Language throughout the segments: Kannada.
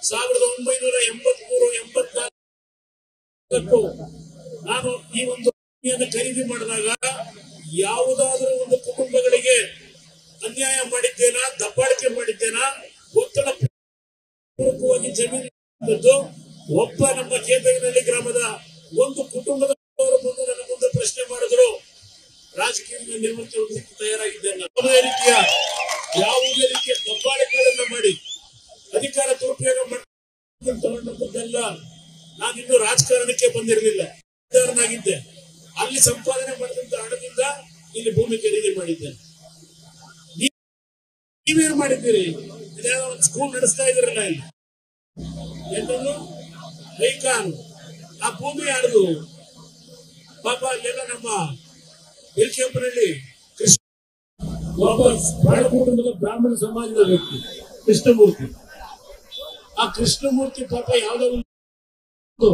ಸಾವಿರದ ಒಂಬೈನೂರ ಎಂಬತ್ಮೂರು ಎಂಬತ್ನಾಲ್ಕು ನಾನು ಈ ಒಂದು ಭೂಮಿಯನ್ನು ಖರೀದಿ ಮಾಡಿದಾಗ ಯಾವುದಾದರೂ ಒಂದು ಕುಟುಂಬಗಳಿಗೆ ಅನ್ಯಾಯ ಮಾಡಿದ್ದೇನಾ ದಬ್ಬಾಳಿಕೆ ಮಾಡಿದ್ದೇನಾ ಒತ್ತಡ ಪೂರ್ವಕವಾಗಿ ಜಮೀನು ಇದ್ದದ್ದು ಒಬ್ಬ ನಮ್ಮ ಕೇತಗನಹಳ್ಳಿ ಗ್ರಾಮದ ಒಂದು ಕುಟುಂಬದವರು ಬಂದು ನನ್ನ ಮುಂದೆ ಪ್ರಶ್ನೆ ಮಾಡಿದ್ರು ರಾಜಕೀಯದಿಂದ ನಿವೃತ್ತಿ ಹೊಂದಲಿಕ್ಕೆ ತಯಾರಾಗಿದ್ದೇನೆ ಯಾವುದೇ ರೀತಿಯ ಯಾವುದೇ ರೀತಿಯ ದಬ್ಬಾಳಿಕೆಗಳನ್ನ ಮಾಡಿ ಅಧಿಕಾರ ದುರುಪಯೋಗ ಮಾಡಿ ತಗೊಂಡದ್ದೆಲ್ಲ ನಾನಿನ್ನು ರಾಜಕಾರಣಕ್ಕೆ ಬಂದಿರಲಿಲ್ಲ ನಾಗಿದ್ದೆ ಅಲ್ಲಿ ಸಂಪಾದನೆ ಮಾಡಿದಂತ ಹಣದಿಂದ ಇಲ್ಲಿ ಭೂಮಿ ಖರೀದಿ ಮಾಡಿದ್ದೇನೆ ನೀ- ನೀವೇನ್ ಮಾಡಿದ್ದೀರಿ ಇದೇನೋ ಒಂದು ಸ್ಕೂಲ್ ನಡೆಸ್ತಾ ಇದ್ರಲ್ಲ ಇಲ್ಲಿ ಏನನ್ನು ಐಕಾನ್ ಆ ಭೂಮಿ ಯಾರ್ದು ಪಾಪ ಅಲ್ಲೆಲ್ಲ ನಮ್ಮ ಇಲ್ಕೆಂಪನಹಳ್ಳಿ ಕೃಷ್ಣ ಒಬ್ಬ ಬಹಳ ಕುಟುಂಬದ ಬ್ರಾಹ್ಮಣ ಸಮಾಜದ ವ್ಯಕ್ತಿ ಕೃಷ್ಣಮೂರ್ತಿ ಆ ಕೃಷ್ಣಮೂರ್ತಿ ಪಾಪ ಯಾವ್ದೋ ಒಂದು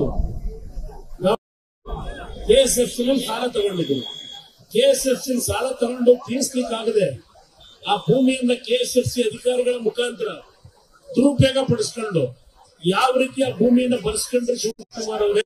ಕೆ ಎಸ್ ಎಫ್ ಸಾಲ ತಗೊಂಡಿದ್ರು ಕೆ ಎಸ್ ಎಫ್ ಸಾಲ ತಗೊಂಡು ತೀರಿಸ್ಲಿಕ್ಕಾಗದೆ ಆ ಭೂಮಿಯನ್ನ ಕೆ ಎಸ್ ಎಫ್ ಸಿ ಅಧಿಕಾರಿಗಳ ಮುಖಾಂತರ ದುರುಪಯೋಗ ಪಡಿಸ್ಕೊಂಡು ಯಾವ ರೀತಿ ಆ ಭೂಮಿಯನ್ನ ಬಳಸ್ಕೊಂಡ್ರೆ ಶಿವಕುಮಾರ್ ಅವರೇ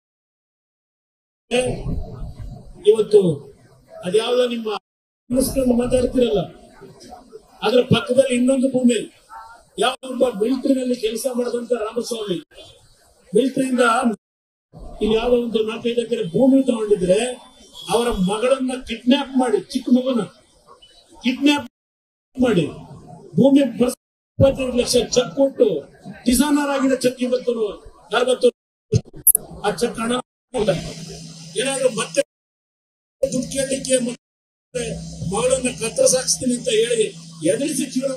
ಇವತ್ತು ಅದ್ಯಾವ್ದೋ ನಿಮ್ಮ ಅನ್ನಿಸ್ಕೊಂಡು ಮಾತಾಡ್ತಿರಲ್ಲ ಅದ್ರ ಪಕ್ಕದಲ್ಲಿ ಇನ್ನೊಂದು ಭೂಮಿ ಯಾವ ಒಬ್ಬ ಮಿಲಿಟರಿನಲ್ಲಿ ಕೆಲಸ ಮಾಡಿದಂತ ರಾಮಸ್ವಾಮಿ ಮಿಲಿಟರಿಯಿಂದ ಇಲ್ಲಿ ಯಾವ್ದೋ ಒಂದು ನಾಲ್ಕೈದು ಎಕರೆ ಭೂಮಿ ತಗೊಂಡಿದ್ರೆ ಅವರ ಮಗಳನ್ನ ಕಿಡ್ನಾಪ್ ಮಾಡಿ ಚಿಕ್ಕ ಮಗುನ ಕಿಡ್ನಾಪ್ ಮಾಡಿ ಭೂಮಿ ಬರ್ಸ್- ಇಪ್ಪತ್ತೈದು ಲಕ್ಷ ಚೆಕ್ ಕೊಟ್ಟು ಡಿಸೈನರ್ ಆಗಿರೋ ಚೆಕ್ ಇವತ್ತು ನಲವತ್ತು ಆ ಚೆಕ್ ಹಣ ಇಲ್ಲ. ಏನಾದ್ರೂ ಮತ್ತೆ ದುಡ್ಡು ಕೇಳಲಿಕ್ಕೆ ಮತ್ತೆ ಮಗಳನ್ನ ಕತ್ತರಿಸಾಕ್ಸ್ತೀನಿ ಅಂತ ಹೇಳಿ ಎದುರಿಸಿ ಜೀವನ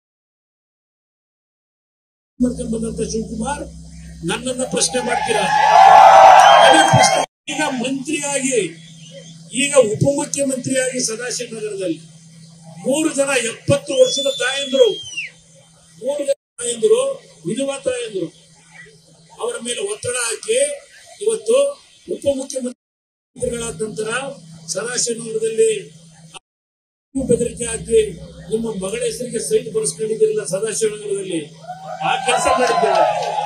ಮಾಡ್ಕೊಂಡು ಬಂದಂತ ಶಿವಕುಮಾರ್ ನನ್ನನ್ನ ಪ್ರಶ್ನೆ ಮಾಡ್ತೀರಾ ಅದೇ ಪ್ರಶ್ನೆ. ಈಗ ಮಂತ್ರಿಯಾಗಿ ಈಗ ಉಪಮುಖ್ಯಮಂತ್ರಿಯಾಗಿ ಸದಾಶಿವನಗರದಲ್ಲಿ ಮೂರು ಜನ ಎಪ್ಪತ್ತು ವರ್ಷದ ತಾಯಂದ್ರು ಮೂರು ಜನ ತಾಯಂದ್ರು ವಿಧವಾ ತಾಯಂದ್ರು ಅವರ ಮೇಲೆ ಒತ್ತಡ ಹಾಕಿ ಇವತ್ತು ಉಪಮುಖ್ಯಮಂತ್ರಿಗಳಾದ ನಂತರ ಸದಾಶಿವನಗರದಲ್ಲಿ ಬೆದರಿಕೆ ಹಾಕಿ ನಿಮ್ಮ ಮಗಳ ಹೆಸರಿಗೆ ಸೈಟ್ ಬರ್ಸ್ಕೊಂಡಿದ್ದೀರಲ್ಲ ಸದಾಶಿವನಗರದಲ್ಲಿ ಆ ಕೆಲಸ ಮಾಡಿದ್ದೇವೆ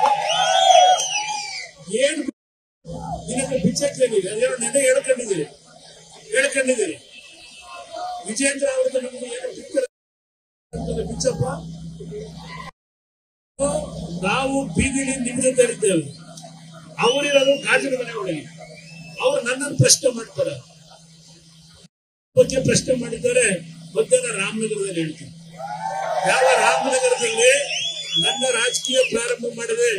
ಏನು ದಿನಕ್ಕೆ ಬಿಚ್ಚಕ್ಕೇನಿದೆ ಅದೇನೋ ನೆನೆ ಹೇಳ್ಕೊಂಡಿದ್ದೀರಿ ಹೇಳ್ಕೊಂಡಿದ್ದೀರಿ ವಿಜೇಂದ್ರ ಅವ್ರದ್ದು ನಮ್ಗೆ ಏನು ಬಿಕ್ಕರ ಅಂತಂದ್ರೆ ಬಿಚ್ಚಪ್ಪ ನಾವು ಬೀದಿಲಿ ನಿಮ್ಗೆ ತರಿದ್ದೇವೆ ಅವರಿರೋದು ಗಾಜಿನ ಮನೆ ಒಳಗೆ ಅವ್ರು ನನ್ನನ್ನು ಪ್ರಶ್ನೆ ಮಾಡ್ತಾರೆ ಬಗ್ಗೆ ಪ್ರಶ್ನೆ ಮಾಡಿದ್ದಾರೆ ಮಧ್ಯಾಹ್ನ ರಾಮನಗರದಲ್ಲಿ ಹೇಳ್ತೀನಿ ಯಾವ ರಾಮನಗರದಲ್ಲಿ ನನ್ನ ರಾಜಕೀಯ ಪ್ರಾರಂಭ ಮಾಡಿದೆ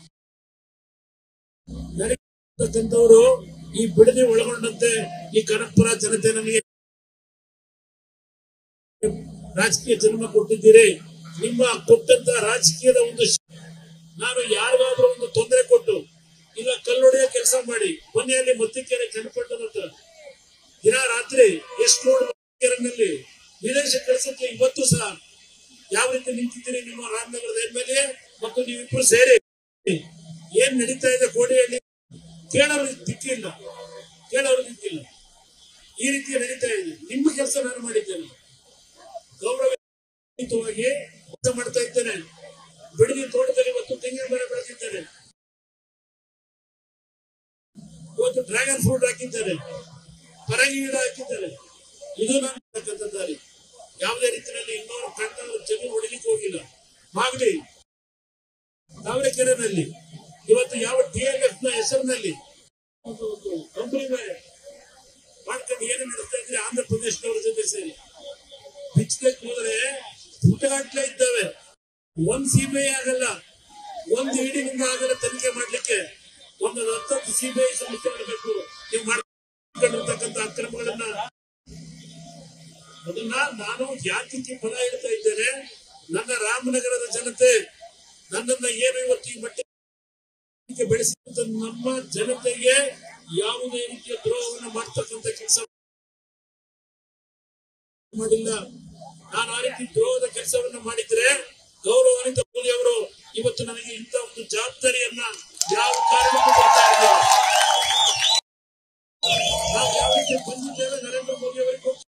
ನನಗಿರ್ತಕ್ಕಂಥವ್ರು ಈ ಬಿಡದಿ ಒಳಗೊಂಡಂತೆ ಈ ಕನಕಪುರ ಜನತೆ ನನಗೆ ರಾಜಕೀಯ ಜನ್ಮ ಕೊಟ್ಟಿದ್ದೀರಿ ನಿಮ್ಮ ಕೊಟ್ಟಂತ ರಾಜಕೀಯದ ಒಂದು ಶ- ನಾನು ಯಾರಿಗಾದ್ರೂ ಒಂದು ತೊಂದರೆ ಕೊಟ್ಟು ಇಲ್ಲ ಕಲ್ಲೊಡೆಯ ಕೆಲಸ ಮಾಡಿ ಮೊನ್ನೆಯಲ್ಲಿ ಮತ್ತಿಕೆರೆ ಚನ್ನಪಟ್ಟಣದ ಹತ್ರ ದಿನ ರಾತ್ರಿ ಎಷ್ಟು ರೋಡ್ನಲ್ಲಿ ವಿದೇಶ ಕಳಿಸಕ್ಕೆ ಇವತ್ತು ಸಹ ಯಾವ ರೀತಿ ನಿಂತಿದ್ದೀರಿ ನಿಮ್ಮ ರಾಮನಗರದ ಎಂ ಎಲ್ ಎ ಮತ್ತು ನೀವಿಬ್ರು ಸೇರಿ ಏನ್ ನಡೀತಾ ಇದೆ ಕೋಡಿಹಳ್ಳಿ ಕೇಳೋರು ದಿಕ್ಕಿಲ್ಲ ಕೇಳೋರು ದಿಕ್ಕಿಲ್ಲ ಈ ರೀತಿ ನಡೀತಾ ಇದೆ ನಿಮ್ಮ ಕೆಲಸ ನಾನು ಮಾಡಿದ್ದೇನೆ ಗೌರವಯುತವಾಗಿ ಕೆಲಸ ಮಾಡ್ತಾ ಇದ್ದೇನೆ ಬಿಡದಿ ತೋಟದಲ್ಲಿ ಇವತ್ತು ತೆಂಗಿನ ಮರ ಬೆಳೆದಿದ್ದೇನೆ ಇವತ್ತು ಡ್ರ್ಯಾಗನ್ ಫ್ರೂಟ್ ಹಾಕಿದ್ದಾರೆ ಪರಂಗಿ ಗಿಡ ಹಾಕಿದ್ದಾರೆ ಇದು ನಾನು ಮಾಡ್ತಕ್ಕಂಥ ದಾರಿ ಯಾವುದೇ ರೀತಿಯಲ್ಲಿ ಇನ್ನೊಂದು ಕಣ್ಣಲ್ಲಿ ಜಮೀನು ಹೊಡಿಲಿಕ್ಕೆ ಹೋಗಿಲ್ಲ ಮಾಗಡಿ ತಾವರೆಕೆರೆನಲ್ಲಿ ಇವತ್ತು ಯಾವ ಟಿ ಎಲ್ ಎಫ್ ನ ಹೆಸರಿನಲ್ಲಿ ಒಂದು ಒಂದು ಕಂಪನಿ ಮೇಲೆ ಮಾಡ್ಕೊಂಡು ಏನು ನಡೆಸ್ತಾ ಇದ್ರೆ ಆಂಧ್ರ ಪ್ರದೇಶದವರ ಜೊತೆ ಸೇರಿ ಬಿಚ್ಚಕ್ಕೆ ಹೋದ್ರೆ ಪುಟಗಟ್ಲೆ ಇದ್ದಾವೆ ಒಂದ್ ಸಿಬಿಐ ಆಗಲ್ಲ ಒಂದ್ ಇಡಿ ನಿಮ್ಗೆ ಆಗಲ್ಲ ತನಿಖೆ ಮಾಡ್ಲಿಕ್ಕೆ ಒಂದು ಹತ್ತತ್ತು ಸಿಬಿಐ ಸಂಸ್ಥೆ ಮಾಡಬೇಕು ನೀವು ಮಾಡ್ಕೊಂಡಿರ್ತಕ್ಕಂಥ ಅಕ್ರಮಗಳನ್ನ ಅದನ್ನ ನಾನು ಯಾತಕ್ಕೆ ಫಲ ಹೇಳ್ತಾ ಇದ್ದೇನೆ ನನ್ನ ರಾಮನಗರದ ಜನತೆ ನನ್ನನ್ನ ಏನು ಇವತ್ತು ಈ ಮಟ್ಟಿಗೆ ಬೆಳೆಸಿದಂತ ನಮ್ಮ ಜನತೆಗೆ ಯಾವುದೇ ರೀತಿಯ ದ್ರೋಹವನ್ನು ಮಾಡ್ತಕ್ಕಂಥ ಕೆಲಸ ಮಾಡಿಲ್ಲ ನಾನು ಆ ರೀತಿ ದ್ರೋಹದ ಕೆಲಸವನ್ನ ಮಾಡಿದ್ರೆ ಗೌರವಾನ್ವಿತ ಮೋದಿ ಅವರು ಇವತ್ತು ನನಗೆ ಇಂಥ ಒಂದು ಜವಾಬ್ದಾರಿಯನ್ನ ಯಾವ ಕಾರಣಕ್ಕೂ ಕೊಡ್ತಾ ಇರಲಿಲ್ಲ ನಾವು ಯಾವ ರೀತಿ ಬಂದಿದ್ದೇವೆ ನರೇಂದ್ರ ಮೋದಿ ಅವರಿಗೆ